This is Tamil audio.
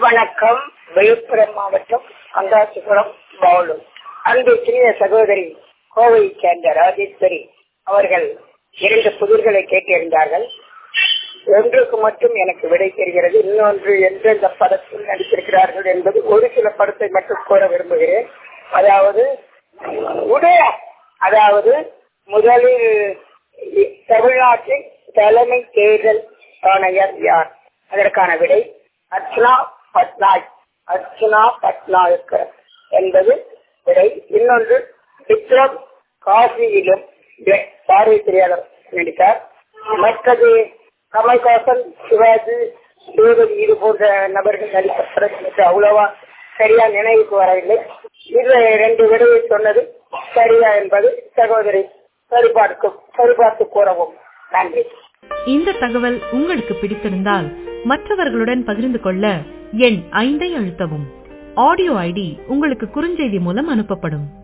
வணக்கம் விழுப்புரம் மாவட்டம் அங்காசிபுரம் பவுலு அன்பு சிறிய சகோதரி கோவையை சேர்ந்த ராஜேஸ்வரி அவர்கள் இரண்டு புதிர்களை கேட்டிருந்தார்கள் ஒன்றுக்கு மட்டும் எனக்கு விடை தெரிகிறது இன்னொன்று எந்தெந்த படத்தில் நடித்திருக்கிறார்கள் என்பது ஒரு சில படத்தை மட்டும் கூற விரும்புகிறேன் அதாவது உடைய அதாவது முதலில் தமிழ்நாட்டின் தலைமை தேர்தல் ஆணையர் யார் அதற்கான விடை அர்ச்சனா பட்நாயக் அர்ச்சனா பட்நாயக் என்பது விடை இன்னொன்று விக்ரம் காசியிலும் பார்வை தெரியாத நடித்தார் மற்றது கமல்ஹாசன் சிவாஜி சிவகதி இது போன்ற நபர்கள் நடித்த படங்களுக்கு அவ்வளவா சரியா நினைவுக்கு வரவில்லை இது ரெண்டு விடையை சொன்னது சரியா என்பது சகோதரி சரிபார்க்கும் சரிபார்த்து கூறவும் நன்றி இந்த தகவல் உங்களுக்கு பிடித்திருந்தால் மற்றவர்களுடன் பகிர்ந்து கொள்ள எண் ஐந்தை அழுத்தவும் ஆடியோ ஐடி உங்களுக்கு குறுஞ்செய்தி மூலம் அனுப்பப்படும்